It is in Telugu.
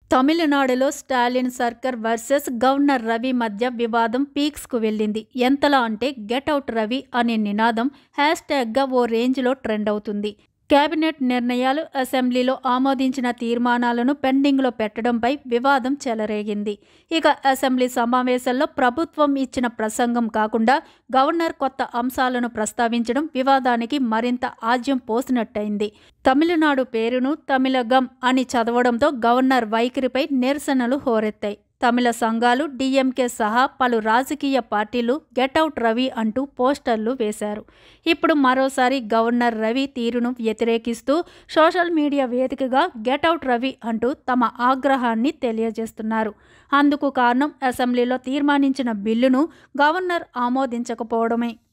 తమిళనాడులో స్టాలిన్ సర్కార్ వర్సెస్ గవర్నర్ రవి మధ్య వివాదం పీక్స్కు వెళ్ళింది ఎంతలా అంటే గెట్ అవుట్ రవి అనే నినాదం హ్యాష్ ట్యాగ్గా ఓ రేంజ్లో ట్రెండ్ అవుతుంది కేబినెట్ నిర్ణయాలు అసెంబ్లీలో ఆమోదించిన తీర్మానాలను పెండింగ్లో పెట్టడంపై వివాదం చెలరేగింది ఇక అసెంబ్లీ సమావేశాల్లో ప్రభుత్వం ఇచ్చిన ప్రసంగం కాకుండా గవర్నర్ కొత్త అంశాలను ప్రస్తావించడం వివాదానికి మరింత ఆజ్యం పోసినట్టయింది తమిళనాడు పేరును తమిళగం అని చదవడంతో గవర్నర్ వైఖరిపై నిరసనలు హోరెత్తాయి తమిళ సంఘాలు డీఎంకే సహా పలు రాజకీయ పార్టీలు గెటౌట్ రవి అంటూ పోస్టర్లు వేశారు ఇప్పుడు మరోసారి గవర్నర్ రవి తీరును వ్యతిరేకిస్తూ సోషల్ మీడియా వేదికగా గెటౌట్ రవి అంటూ తమ ఆగ్రహాన్ని తెలియజేస్తున్నారు అందుకు కారణం అసెంబ్లీలో తీర్మానించిన బిల్లును గవర్నర్ ఆమోదించకపోవడమే